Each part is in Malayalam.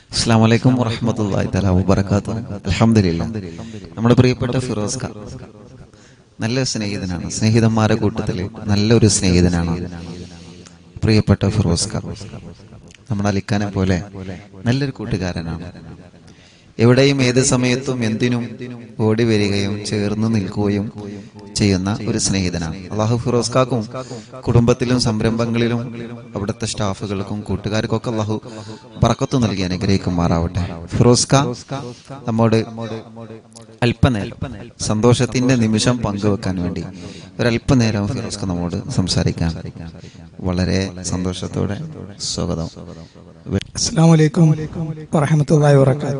അസ്സാം വലൈക്കും വറഹമത്തല്ലാഹി തആല വബറകാത്തു അൽഹംദുലില്ലാ നമ്മുടെ പ്രിയപ്പെട്ട ഫിറോസ് ഖാൻ നല്ല സ്നേഹിതനാണ് സ്നേഹിതന്മാരെ കൂട്ടത്തിൽ നല്ലൊരു സ്നേഹിതനാണ് പ്രിയപ്പെട്ട ഫിറോസ് ഖാൻ നമ്മുടെ അലിക്കാനെ പോലെ നല്ലൊരു കൂട്ടുകാരനാണ് എവിടെയും ഏത് സമയത്തും എന്തിനും ഓടി വരികയും ചേർന്ന് നിൽക്കുകയും ചെയ്യുന്ന ഒരു സ്നേഹിതനാണ് അള്ളാഹു ഫിറോസ് കാക്കും കുടുംബത്തിലും സംരംഭങ്ങളിലും അവിടുത്തെ സ്റ്റാഫുകൾക്കും കൂട്ടുകാർക്കൊക്കെ അള്ളാഹു പറക്കത്ത് നൽകി അനുഗ്രഹിക്കുമാറാവട്ടെ ഫിറോസ് ഖാൻ നമ്മോട് അല്പനേരം സന്തോഷത്തിന്റെ നിമിഷം പങ്കുവെക്കാൻ വേണ്ടി ഒരല്പനേരം ഫിറോസ് ഖാൻ നമ്മോട് സംസാരിക്കാൻ വളരെ സന്തോഷത്തോടെ സ്വാഗതം അസ്സാം വലൈക്കും വറഹമത്തല്ലാഹി വബറകാത്തു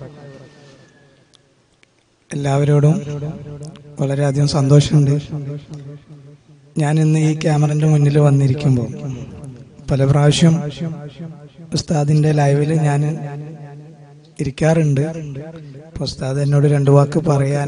എല്ലാവരോടും വളരെയധികം സന്തോഷമുണ്ട് ഞാൻ ഇന്ന് ഈ ക്യാമറന്റെ മുന്നിൽ വന്നിരിക്കുമ്പോൾ പല പ്രാവശ്യം ഉസ്താദിന്റെ ലൈവിൽ ഞാൻ ഇരിക്കാറുണ്ട് അപ്പോൾ ഉസ്താദ് എന്നോട് രണ്ട് വാക്ക് പറയാൻ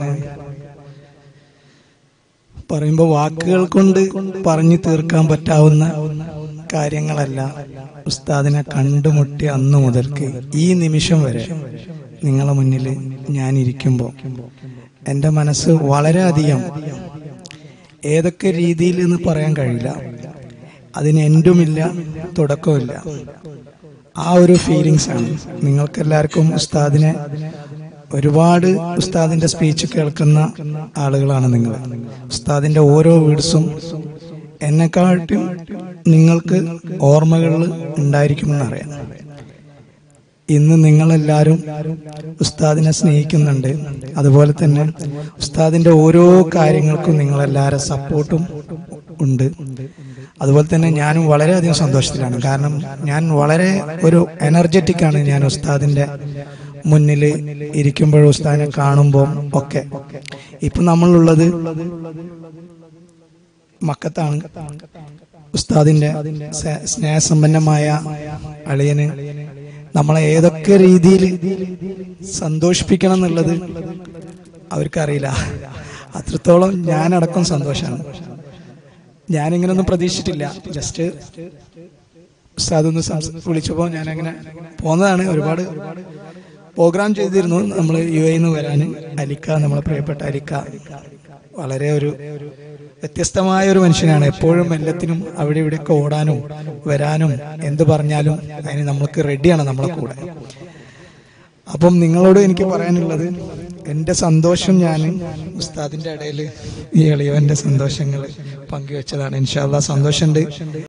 പറയുമ്പോൾ വാക്കുകൾ കൊണ്ട് പറഞ്ഞു തീർക്കാൻ പറ്റാവുന്ന കാര്യങ്ങളല്ല ഉസ്താദിനെ കണ്ടുമുട്ടി അന്നു മുതൽക്ക് ഈ നിമിഷം വരെ നിങ്ങളെ മുന്നിൽ ഞാൻ ഇരിക്കുമ്പോൾ എൻ്റെ മനസ്സ് വളരെയധികം ഏതൊക്കെ രീതിയിൽ എന്ന് പറയാൻ കഴിയില്ല അതിന് എൻഡുമില്ല തുടക്കമില്ല ആ ഒരു ഫീലിങ്സ് ആണ് നിങ്ങൾക്കെല്ലാവർക്കും ഉസ്താദിനെ ഒരുപാട് ഉസ്താദിന്റെ സ്പീച്ച് കേൾക്കുന്ന ആളുകളാണ് നിങ്ങൾ ഉസ്താദിന്റെ ഓരോ വീഡ്സും എന്നെക്കാട്ടും നിങ്ങൾക്ക് ഓർമ്മകൾ ഉണ്ടായിരിക്കുമെന്നറിയാം ഇന്ന് നിങ്ങളെല്ലാവരും ഉസ്താദിനെ സ്നേഹിക്കുന്നുണ്ട് അതുപോലെ തന്നെ ഉസ്താദിന്റെ ഓരോ കാര്യങ്ങൾക്കും നിങ്ങളെല്ലാവരും സപ്പോർട്ടും ഉണ്ട് അതുപോലെ തന്നെ ഞാനും വളരെയധികം സന്തോഷത്തിലാണ് കാരണം ഞാൻ വളരെ ഒരു എനർജറ്റിക് ആണ് ഞാൻ ഉസ്താദിന്റെ മുന്നിൽ ഇരിക്കുമ്പോൾ ഉസ്താദിനെ കാണുമ്പോൾ ഒക്കെ ഇപ്പൊ നമ്മളുള്ളത് മക്കത്താണ് ഉസ്താദിന്റെ സ- സ്നേഹസമ്പന്നമായ അളിയന് നമ്മളെ ഏതൊക്കെ രീതിയിൽ സന്തോഷിപ്പിക്കണം എന്നുള്ളത് അവർക്കറിയില്ല അത്രത്തോളം ഞാനടക്കം സന്തോഷമാണ് ഞാനിങ്ങനൊന്നും പ്രതീക്ഷിച്ചിട്ടില്ല ജസ്റ്റ് ഉസ്താദ് ഒന്ന് സംസ- വിളിച്ചപ്പോൾ ഞാനങ്ങനെ പോന്നതാണ് ഒരുപാട് പ്രോഗ്രാം ചെയ്തിരുന്നു നമ്മൾ യു എ നിന്ന് വരാൻ അലിക്ക നമ്മളെ പ്രിയപ്പെട്ട അലിക്ക വളരെ ഒരു വ്യത്യസ്തമായ ഒരു മനുഷ്യനാണ് എപ്പോഴും എല്ലാത്തിനും അവിടെ ഇവിടെയൊക്കെ ഓടാനും വരാനും എന്ത് പറഞ്ഞാലും അതിന് നമ്മൾക്ക് റെഡിയാണ് നമ്മളെ കൂടെ അപ്പം നിങ്ങളോട് എനിക്ക് പറയാനുള്ളത് എൻ്റെ സന്തോഷം ഞാൻ ഉസ്താദിന്റെ ഇടയിൽ ഈ എളിയവന്റെ സന്തോഷങ്ങൾ പങ്കുവെച്ചതാണ് ഇൻഷാല്ല സന്തോഷമുണ്ട്